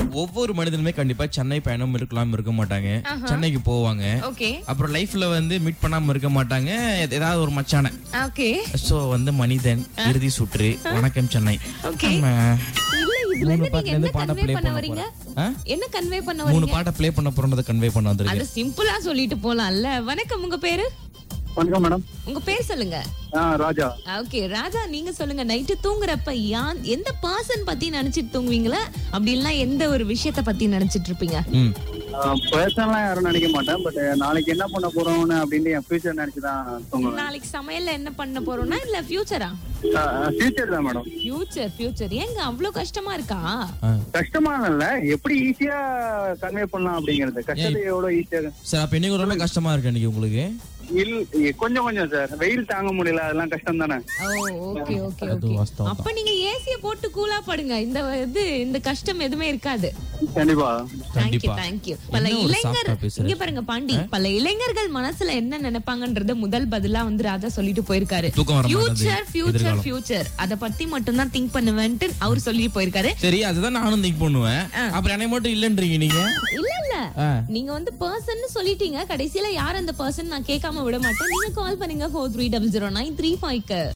ஒவ்வொரு மனிதனுமே கண்டிப்பா சென்னை பயணம் இருக்கலாம் இருக்க மாட்டாங்க சென்னைக்கு போவாங்க ஓகே அப்புறம் லைஃப்ல வந்து மீட் பண்ணாம இருக்க மாட்டாங்க எத- ஏதாவது ஒரு மச்சான ஓகே சோ வந்து மனிதன் இறுதி சுற்று வணக்கம் சென்னை Okay. ஆமா. இல்ல இதுல மூணு இருந்து நீங்க பாட்டுல என்ன இருந்து பாட்டை கன்வே ப்ளே பண்ண பண்ண வரீங்க ஆ? என்ன கன்வே பண்ண மூணு வரீங்க பாட்டை ப்ளே பண்ண போறதை கன்வே பண்ண வந்திருக்கேன் அது சிம்பிளா சொல்லிட்டு போலாம்ல வணக்கம் உங்க பேரு வணக்கம் மேடம் உங்க பேர் சொல்லுங்க ஆ ராஜா ஓகே ராஜா நீங்க சொல்லுங்க நைட்டு தூங்குறப்ப யான் எந்த பர்சன் பத்தி நினைச்சிட்டு தூங்குவீங்களா அப்படி இல்லைன்னா எந்த ஒரு விஷயத்த பத்தி நினைச்சிட்டு இருப்பீங்க ம் பர்சனலா யாரும் நினைக்க மாட்டேன் பட் நாளைக்கு என்ன பண்ண போறோம்னு அப்படின்னு என் ஃபியூச்சர் நினைச்சு தான் தூங்குவேன் நாளைக்கு சமையல்ல என்ன பண்ண போறோம்னா இல்ல ஃபியூச்சரா ஃபியூச்சர் தான் மேடம் ஃபியூச்சர் ஃபியூச்சர் ஏங்க அவ்வளவு கஷ்டமா இருக்கா ஆ. கஷ்டமான இல்ல எப்படி ஈஸியா கன்வே பண்ணலாம் அப்படிங்கறது கஷ்டத்தை எவ்வளவு ஈஸியா சரி அப்ப இன்னைக்கு ரொம்ப கஷ்டமா இருக்கு இன்னைக்கு உங்களுக்கு இல் கொஞ்சம் கொஞ்சம் சார் வெயில் தாங்க முடியல அதெல்லாம் கஷ்டம் தானே ஓ ஓகே ஓகே அது ஓகே வாஸ்தவம் தான். அப்ப நீங்க ஏசிய போட்டு கூலா படுங்க இந்த இது இந்த கஷ்டம் எதுவுமே இருக்காது கண்டிப்பா தேங்க்யூ கண்டிப்பா. தேங்க்யூ பல என்ன ஒரு இளைஞர் soft ஆ பேசுற? இங்க பாருங்க பாண்டி பல இளைஞர்கள் மனசுல என்ன நினைப்பாங்கன்றது முதல் பதிலா வந்து ராஜா சொல்லிட்டு போயிருக்காரு தூக்கம் வர மாட்டேங்குது. ஃபியூச்சர் ஃபியூச்சர் எதிர்காலம். ஃபியூச்சர் அத பத்தி மட்டும் தான் திங்க் பண்ணுவேன்ட்டு அவர் சொல்லிட்டு போயிருக்காரு சரி அதுதான் நானும் திங்க் பண்ணுவேன் அப்புறம் என்னை மட்டும் இல்லன்றீங்க நீங்க இல்ல இல்ல ஆ. நீங்க வந்து பர்சன் சொல்லிட்டீங்க கடைசியில யார் அந்த பர்சன் நான் கேட்காம விட மாட்டேன் நீங்க கால் பண்ணுங்க four three double zero nine three ஃபைவ்க்கு